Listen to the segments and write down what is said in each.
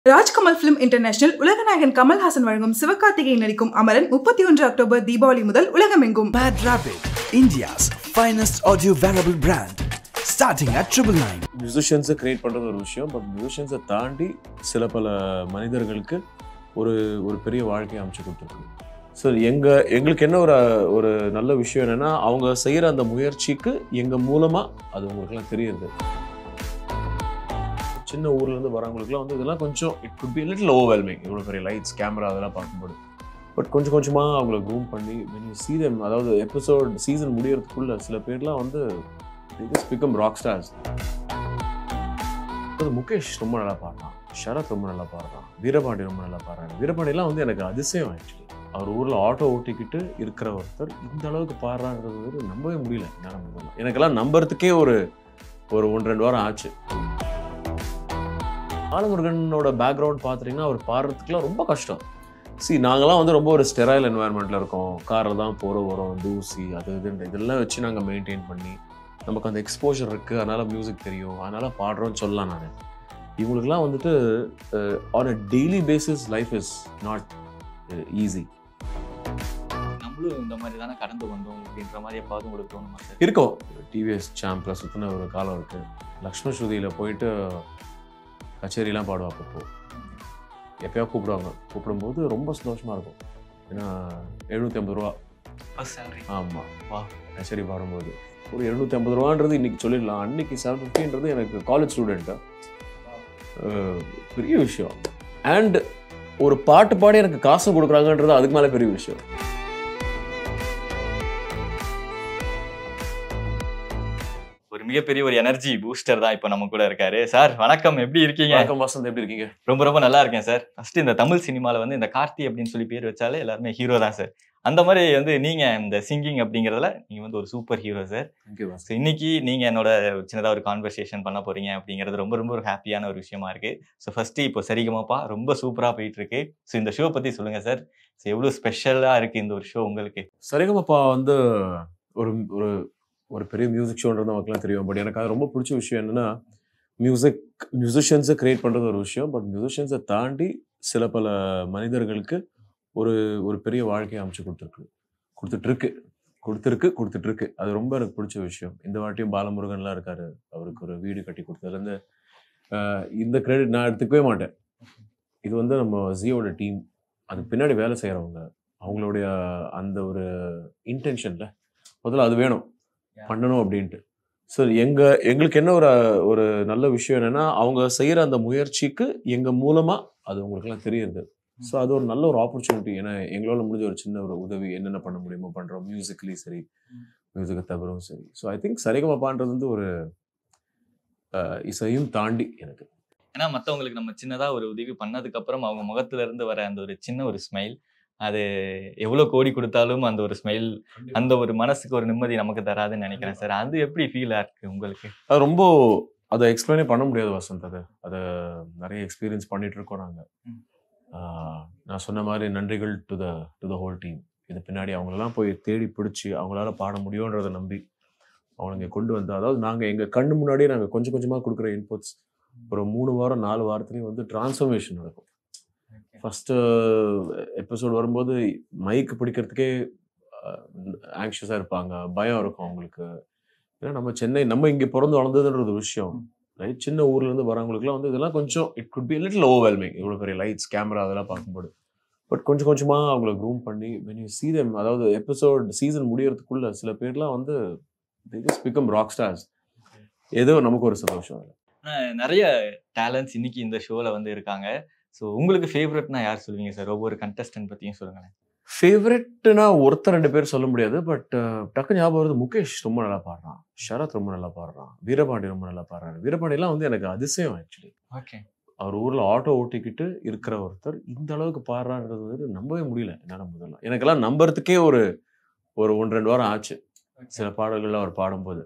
Rajkamal film international உலகநாயகன் கமல்ஹாசன் வழங்கும் சிவகார்த்திகேயன் நடிக்கும் அமரன் முப்பத்தி ஒன்று அக்டோபர் தீபாவளி முதல் உலகமெங்கும் Mad Rapid, India's finest audio wearable brand, starting at triple nine. மியூசிஷியன்ஸை கிரியேட் பண்ணுறது ஒரு விஷயம் பட் மியூசிஷியன்ஸை தாண்டி சில பல மனிதர்களுக்கு ஒரு ஒரு பெரிய வாழ்க்கையை அமைச்சு கொடுத்துருக்கு ஸோ எங்கள் எங்களுக்கு என்ன ஒரு ஒரு நல்ல விஷயம் என்னென்னா அவங்க செய்கிற அந்த முயற்சிக்கு எங்கள் மூலமாக அது உங்களுக்குலாம் தெரியுது சின்ன ஊர்லேருந்து வரவங்களுக்குலாம் வந்து இதெல்லாம் கொஞ்சம் it could be little overwhelming இவ்வளோ பெரிய லைட்ஸ் கேமரா அதெல்லாம் பார்க்கும்போது பட் கொஞ்சம் கொஞ்சமாக அவங்கள க்ரூம் பண்ணி when you see them அதாவது எபிசோட் சீசன் முடியறதுக்குள்ள சில பேர்லாம் வந்து பிகம் ராக் ஸ்டார்ஸ் அது முகேஷ் ரொம்ப நல்லா பாடுறான் ஷரத் ரொம்ப நல்லா பாடுறான் வீரபாண்டி ரொம்ப நல்லா பாடுறாங்க வீரபாண்டிலாம் வந்து எனக்கு அதிசயம் ஆக்சுவலி அவர் ஊரில் ஆட்டோ ஓட்டிக்கிட்டு இருக்கிற ஒருத்தர் இந்த அளவுக்கு பாடுறான்றது வந்து நம்பவே முடியல என்னால முதல்ல எனக்கெல்லாம் நம்புறதுக்கே ஒரு ஒரு ஒன்று ரெண்டு வாரம் ஆச்சு பாலமுருகனோட பேக்ரவுண்ட் பார்த்துட்டிங்கன்னா அவர் பாடுறதுக்குலாம் ரொம்ப கஷ்டம் சி நாங்களாம் வந்து ரொம்ப ஒரு ஸ்டெராயில் என்வாயர்மெண்ட்டில் இருக்கோம் காரில் தான் போகிற வரோம் தூசி அது இதுன்ற இதெல்லாம் வச்சு நாங்கள் மெயின்டைன் பண்ணி நமக்கு அந்த எக்ஸ்போஷர் இருக்குது அதனால் மியூசிக் தெரியும் அதனால் பாடுறோன்னு சொல்லலாம் நான் இவங்களுக்குலாம் வந்துட்டு on a daily basis life is not easy நம்மளும் இந்த மாதிரி தானே கடந்து வந்தோம் அப்படின்ற மாதிரி எப்பாவது உங்களுக்கு தோணுமா சார் இருக்கும் டிவிஎஸ் சாம்பில் சுற்றின ஒரு காலம் இருக்குது லக்ஷ்மண ஸ்ருதியில் போயிட்டு கச்சேரிலாம் பாடுவா அப்பப்போ எப்பயா கூப்பிடுவாங்க கூப்பிடும்போது ரொம்ப சந்தோஷமாக இருக்கும் ஏன்னா எழுநூற்றி ஐம்பது ரூபா ஃபர்ஸ்ட் சேலரி ஆமாம் வா கச்சேரி பாடும்போது ஒரு எழுநூற்றி ஐம்பது ரூபான்றது இன்னைக்கு சொல்லிடலாம் அன்னைக்கு செவன் ஃபிஃப்டின்றது எனக்கு காலேஜ் ஸ்டூடெண்ட்டு பெரிய விஷயம் அண்ட் ஒரு பாட்டு பாடி எனக்கு காசு கொடுக்குறாங்கன்றது அதுக்கு மேலே பெரிய விஷயம் ஒரு மிகப்பெரிய ஒரு எனர்ஜி பூஸ்டர் தான் இப்போ நம்ம கூட இருக்காரு சார் வணக்கம் எப்படி இருக்கீங்க வணக்கம் வசந்த் எப்படி இருக்கீங்க ரொம்ப ரொம்ப நல்லா இருக்கேன் சார் ஃபர்ஸ்ட் இந்த தமிழ் சினிமால வந்து இந்த கார்த்தி அப்படின்னு சொல்லி பேர் வச்சாலே எல்லாருமே ஹீரோ தான் சார் அந்த மாதிரி வந்து நீங்க இந்த சிங்கிங் அப்படிங்கறதுல நீங்க வந்து ஒரு super hero sir thank you so இன்னைக்கு நீங்க என்னோட சின்னதாக ஒரு கான்வர்சேஷன் பண்ண போறீங்க அப்படிங்கிறது ரொம்ப ரொம்ப ஒரு ஹாப்பியான ஒரு விஷயமா இருக்கு ஸோ ஃபர்ஸ்ட் இப்போ சரிகமாப்பா ரொம்ப சூப்பரா போயிட்டு இருக்கு ஸோ இந்த ஷோ பத்தி சொல்லுங்க சார் ஸோ எவ்வளவு ஸ்பெஷலா இருக்கு இந்த ஒரு ஷோ உங்களுக்கு சரிகமப்பா வந்து ஒரு ஒரு ஒரு பெரிய மியூசிக் ஷோன்றது நமக்குலாம் தெரியும் பட் எனக்கு அது ரொம்ப பிடிச்ச விஷயம் என்னன்னா மியூசிக் மியூசிஷியன்ஸை கிரியேட் பண்ணுறது ஒரு விஷயம் பட் மியூசிஷியன்ஸை தாண்டி சில பல மனிதர்களுக்கு ஒரு ஒரு பெரிய வாழ்க்கையை அமைச்சு கொடுத்துருக்கு கொடுத்துட்ருக்கு கொடுத்துருக்கு கொடுத்துட்ருக்கு அது ரொம்ப எனக்கு பிடிச்ச விஷயம் இந்த வாட்டியும் பாலமுருகன்லாம் இருக்காரு அவருக்கு ஒரு வீடு கட்டி கொடுத்ததுலேருந்து ஆஹ், இந்த கிரெடிட் நான் எடுத்துக்கவே மாட்டேன் இது வந்து நம்ம ஜியோட டீம் அது பின்னாடி வேலை செய்கிறவங்க அவங்களுடைய அந்த ஒரு இன்டென்ஷன்ல முதல்ல அது வேணும் பண்ணணும் அப்படின்ட்டு ஸோ எங்க எங்களுக்கு என்ன ஒரு ஒரு நல்ல விஷயம் என்னன்னா அவங்க செய்யற அந்த முயற்சிக்கு எங்க மூலமா அது உங்களுக்குலாம் தெரியுது ஸோ அது ஒரு நல்ல ஒரு ஆப்பர்ச்சுனிட்டி ஏன்னா எங்களால் முடிஞ்ச ஒரு சின்ன ஒரு உதவி என்னென்ன பண்ண முடியுமோ பண்றோம் மியூசிக்கலி சரி மியூசிக்கை தவிரவும் சரி ஸோ ஐ திங்க் சரிகமப்பான்றது வந்து ஒரு அஹ், இசையும் தாண்டி எனக்கு ஏன்னா மற்றவங்களுக்கு நம்ம சின்னதா ஒரு உதவி பண்ணதுக்கு அப்புறம் அவங்க முகத்துல இருந்து வர அந்த ஒரு சின்ன ஒரு ஸ்மைல் அது எவ்வளவு கோடி கொடுத்தாலும் அந்த ஒரு ஸ்மைல் அந்த ஒரு மனசுக்கு ஒரு நிம்மதி நமக்கு தராதுன்னு நினைக்கிறேன் சார் அது எப்படி ஃபீல் இருக்கு உங்களுக்கு அது ரொம்ப அதை எக்ஸ்பிளைனே பண்ண முடியாது வசந்த் அது அதை நிறைய எக்ஸ்பீரியன்ஸ் பண்ணிட்டு இருக்கோம் நாங்கள் ம். நான் சொன்ன மாதிரி நன்றிகள் to the to the whole team இது பின்னாடி அவங்களெல்லாம் போய் தேடி பிடிச்சி அவங்களால பாட முடியுன்றதை நம்பி அவங்க இங்கே கொண்டு வந்து அதாவது நாங்கள் எங்கள் கண்ணு முன்னாடியே நாங்கள் கொஞ்சம் கொஞ்சமாக கொடுக்குற இன்புட்ஸ் ஒரு மூணு வாரம் நாலு வாரத்துலேயும் வந்து டிரான்ஸ்ஃபர்மேஷன் நடக்கும் ஃபஸ்ட்டு எபிசோட் வரும்போது மைக் பிடிக்கிறதுக்கே ஆங்ஷியஸாக இருப்பாங்க பயம் இருக்கும் அவங்களுக்கு ஏன்னா நம்ம சென்னை நம்ம இங்கே பிறந்து வளர்ந்ததுன்றது ஒரு விஷயம் ரைட் சின்ன ஊர்லேருந்து வரவங்களுக்குலாம் வந்து இதெல்லாம் கொஞ்சம் it could be little overwhelming இவ்வளோ பெரிய லைட்ஸ் கேமரா அதெல்லாம் பார்க்கும்போது பட் கொஞ்சம் கொஞ்சமாக அவங்கள க்ரூம் பண்ணி when you see them அதாவது எபிசோட் சீசன் முடியறதுக்குள்ள சில பேர்லாம் வந்து பிகம் ராக் ஸ்டார்ஸ் ஏதோ நமக்கு ஒரு சந்தோஷம் அதுல. ஆனா, நிறைய டேலண்ட்ஸ் இன்னைக்கு இந்த ஷோல வந்து இருக்காங்க ஸோ உங்களுக்கு ஃபேவரட்னா யார் சொல்லுவீங்க சார் ஒவ்வொரு கண்டஸ்டன்ட் பத்தியும் சொல்லுங்களேன் ஃபேவரெட்னா ஒருத்தர் ரெண்டு பேர் சொல்ல முடியாது பட் டக்கு ஞாபகம் வருது முகேஷ் ரொம்ப நல்லா பாடுறான் ஷரத் ரொம்ப நல்லா பாடுறான் வீரபாண்டி ரொம்ப நல்லா பாடுறாரு வீரபாண்டிலாம் வந்து எனக்கு அதிசயம் ஆக்சுவலி ஓகே அவர் ஊரில் ஆட்டோ ஓட்டிக்கிட்டு இருக்கிற ஒருத்தர் இந்த அளவுக்கு பாடுறான்றது வந்து நம்பவே முடியல என்னால் முதல்ல எனக்கெல்லாம் நம்புறதுக்கே ஒரு ஒரு ஒன்று ரெண்டு வாரம் ஆச்சு சில பாடல்கள்ல அவர் பாடும்போது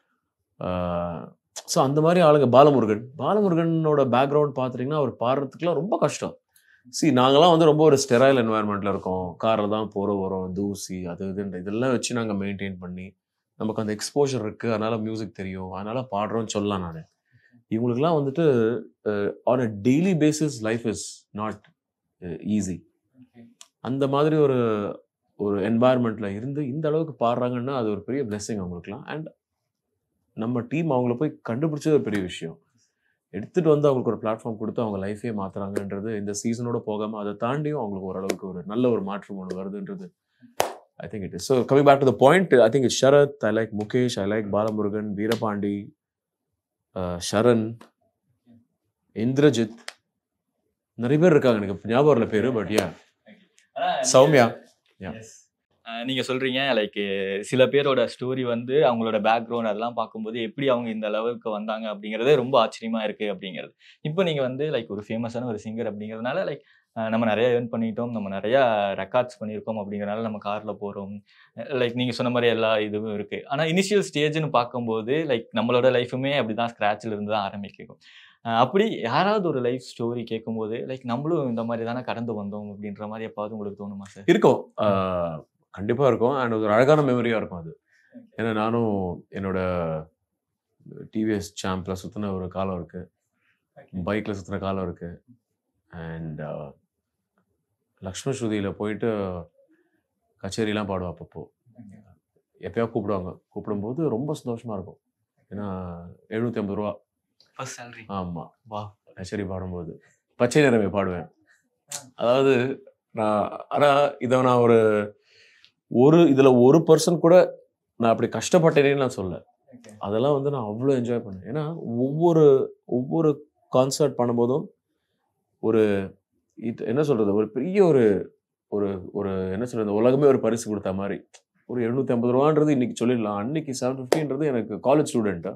ஸோ அந்த மாதிரி ஆளுங்க பாலமுருகன் பாலமுருகனோட பேக்ரவுண்ட் பார்த்துட்டிங்கன்னா அவர் பாடுறதுக்குலாம் ரொம்ப கஷ்டம் சி நாங்களாம் வந்து ரொம்ப ஒரு ஸ்டெராயில் என்வாயர்மெண்ட்டில் இருக்கோம் காரில் தான் போகிற வரோம் தூசி அது இதுன்ற இதெல்லாம் வச்சு நாங்கள் மெயின்டைன் பண்ணி நமக்கு அந்த எக்ஸ்போஷர் இருக்குது அதனால் மியூசிக் தெரியும் அதனால் பாடுறோன்னு சொல்லலாம் நான் இவங்களுக்குலாம் வந்துட்டு on a daily basis life is not easy அந்த மாதிரி ஒரு ஒரு என்வாயர்மெண்ட்ல இருந்து இந்த அளவுக்கு பாடுறாங்கன்னா அது ஒரு பெரிய பிளெஸிங் அவங்களுக்குலாம் அண்ட் நம்ம டீம் அவங்கள போய் கண்டுபிடிச்சது ஒரு பெரிய விஷயம் எடுத்துட்டு வந்து அவங்களுக்கு ஒரு பிளாட்ஃபார்ம் கொடுத்து அவங்க லைஃபே மாத்துறாங்கன்றது இந்த சீசனோட போகாம அதை தாண்டியும் அவங்களுக்கு ஓரளவுக்கு ஒரு நல்ல ஒரு மாற்றம் ஒன்று வருதுன்றது I think it is so coming back to the point I think it Sharath I like Mukesh I like Balamurugan Veerapandi uh, Sharan Indrajith நிறைய பேர் இருக்காங்க எனக்கு ஞாபகம் வரல பேரு but yeah Sowmya Yeah. Ah நீங்க சொல்றீங்க லைக் சில பேரோட ஸ்டோரி வந்து அவங்களோட பேக்ரவுண்ட் அதெல்லாம் பார்க்கும்போது எப்படி அவங்க இந்த லெவலுக்கு வந்தாங்க அப்படிங்கறதே ரொம்ப ஆச்சரியமா இருக்கு அப்படிங்கிறது இப்போ நீங்க வந்து லைக் ஒரு ஃபேமஸான ஒரு சிங்கர் அப்படிங்கிறதுனால லைக் நம்ம நிறைய ஏர்ன் பண்ணிட்டோம் நம்ம நிறைய ரெக்கார்ட்ஸ் பண்ணியிருக்கோம் அப்படிங்கறனால நம்ம கார்ல போறோம் லைக் நீங்க சொன்ன மாதிரி எல்லா இதுவும் இருக்கு ஆனா இனிஷியல் ஸ்டேஜ்னு பார்க்கும்போது லைக் நம்மளோட லைஃபுமே அப்படிதான் ஸ்கிராட்ச்ல இருந்து தான் ஆரம்பிக்கும் அஹ் அப்படி யாராவது ஒரு லைஃப் ஸ்டோரி கேட்கும்போது லைக் நம்மளும் இந்த மாதிரி தானே கடந்து வந்தோம் அப்படின்ற மாதிரி எப்பாவது உங்களுக்கு தோணுமா சார் இருக்கும் ஆஹ் கண்டிப்பா இருக்கும் அண்ட் ஒரு அழகான மெமரியா இருக்கும் அது ஏன்னா நானும் என்னோட டிவிஎஸ் சாம்பில் சுத்தின ஒரு காலம் இருக்கு பைக்ல சுத்தின காலம் இருக்கு அண்ட் லக்ஷ்மண ஸ்ருதியில போயிட்டு கச்சேரிலாம் பாடுவோம் அப்பப்போ எப்பயா கூப்பிடுவாங்க கூப்பிடும்போது ரொம்ப சந்தோஷமா இருக்கும் ஏன்னா எழுநூத்தி ஐம்பது ரூபா ஃபர்ஸ்ட் சேலரி ஆமா வா கச்சேரி பாடும்போது பச்சை நிறமே பாடுவேன் அதாவது நான் ஆனா இதை நான் ஒரு ஒரு இதுல ஒரு பர்சன் கூட நான் அப்படி கஷ்டப்பட்டேனேன்னு நான் சொல்ல அதெல்லாம் வந்து நான் அவ்வளோ என்ஜாய் பண்ணேன் ஏன்னா ஒவ்வொரு ஒவ்வொரு கான்சர்ட் பண்ணும்போதும் ஒரு இது என்ன சொல்றது ஒரு பெரிய ஒரு ஒரு ஒரு என்ன சொல்றது உலகமே ஒரு பரிசு கொடுத்த மாதிரி ஒரு எழுநூத்தி ஐம்பது ரூபான்றது இன்னைக்கு சொல்லிடலாம் அன்னைக்கு செவன் ஃபிஃப்டின்றது எனக்கு காலேஜ் ஸ்டூடெண்ட்டா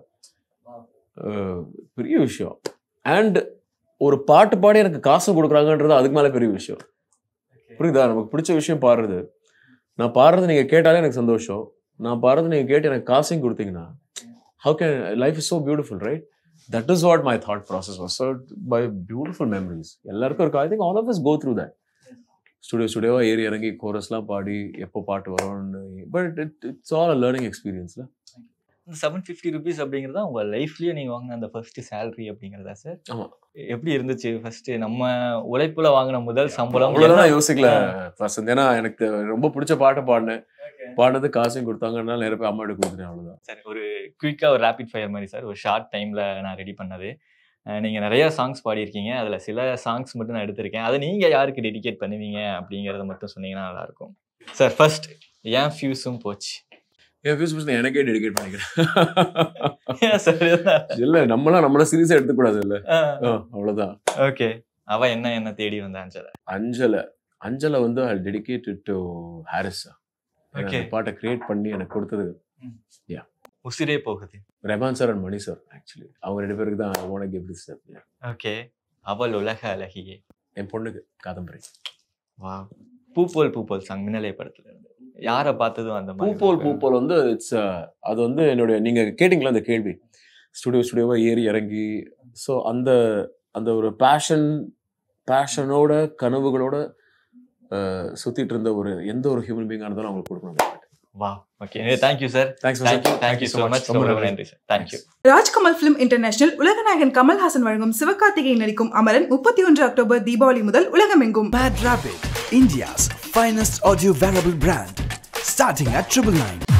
பெரிய விஷயம் அண்ட் ஒரு பாட்டு பாடி எனக்கு காசு கொடுக்குறாங்கன்றது அதுக்கு மேலே பெரிய விஷயம் புரியுதா நமக்கு பிடிச்ச விஷயம் பாடுறது நான் பாடுறது நீங்கள் கேட்டாலே எனக்கு சந்தோஷம் நான் பாடுறது நீங்கள் கேட்டு எனக்கு காசையும் கொடுத்தீங்கன்னா how can life is so beautiful right that is what my thought process was so by beautiful memories எல்லாருக்கும் இருக்கும் I think all of is go through that studio ஸ்டுடியோவாக ஏறி இறங்கி கோரஸ்லாம் பாடி எப்போ பாட்டு வரும்னு but it it's all a learning எக்ஸ்பீரியன்ஸில் இந்த செவன் ஃபிஃப்டி ருபீஸ் அப்படிங்கிறது உங்க லைஃப்லயே நீங்க வாங்கின அந்த ஃபர்ஸ்ட் சேலரி அப்படிங்கிறதா சார் ஆமா. எப்படி இருந்துச்சு ஃபர்ஸ்ட் நம்ம உழைப்புல வாங்கின முதல் சம்பளம் அவ்வளோதான் யோசிக்கல வசந்த் ஏன்னா எனக்கு ரொம்ப பிடிச்ச பாட்டை பாடினேன் பாடினது காசையும் கொடுத்தாங்கன்னா நிறைய பேர் அம்மாட்ட கொடுத்துட்டேன் அவ்வளோதான் சார் ஒரு குயிக்கா ஒரு ரேபிட் ஃபயர் மாதிரி சார் ஒரு ஷார்ட் டைம்ல நான் ரெடி பண்ணது அஹ் நீங்க நிறைய சாங்ஸ் பாடியிருக்கீங்க அதுல சில சாங்ஸ் மட்டும் நான் எடுத்திருக்கேன் அதை நீங்க யாருக்கு டெடிகேட் பண்ணுவீங்க அப்படிங்கறத மட்டும் சொன்னீங்கன்னா நல்லா இருக்கும் சார் ஃபர்ஸ்ட் ஏன் ஃபியூஸும் போச்சு என் ஃபியூஸ் பர்சன் எனக்கே டெடிகேட் பண்ணிக்கிறேன் ஏன் சார் இல்ல நம்மளாம் நம்மள சீரியஸா எடுத்துக்கூடாது இல்ல அவ்வளவுதான் ஓகே அவ என்ன என்ன தேடி வந்தான் சார் அஞ்சலை அஞ்சலை வந்து I dedicated to Harris Okay. பாட்டை கிரியேட் பண்ணி எனக்கு கொடுத்தது உசிரே போகுது Rahman sir and Mani sir actually அவங்க ரெண்டு பேருக்கு தான் ஓன கிஃப்ட் திஸ் ஓகே அவள் உலக அழகியே என் பொண்ணுக்கு காதம்பரி வா பூப்போல் பூப்போல் சாங் மின்னலை படத்துல இருந்து யாரை பார்த்ததும் அந்த மாதிரி பூப்போல் பூப்போல் வந்து இட்ஸ் அது வந்து என்னுடைய நீங்க கேட்டிங்களா அந்த கேள்வி ஸ்டுடியோ ஸ்டுடியோவா ஏறி இறங்கி ஸோ அந்த அந்த ஒரு பேஷன் பேஷனோட கனவுகளோட அஹ், சுத்திட்டு இருந்த ஒரு எந்த ஒரு ஹியூமன் பீங்காக இருந்தாலும் அவங்களுக்கு கொடுக்கணும் அந்த பாட்டு வா okay thank you sir thanks thank you thank you so much ரொம்ப ரொம்ப நன்றி sir thank you Rajkamal film international உலகநாயகன் கமல்ஹாசன் வழங்கும் சிவகார்த்திகேயன் நடிக்கும் அமரன் முப்பத்தி ஒன்று அக்டோபர் தீபாவளி முதல் உலகமெங்கும் Mad Rapid, India's finest audio wearable brand, starting at triple nine.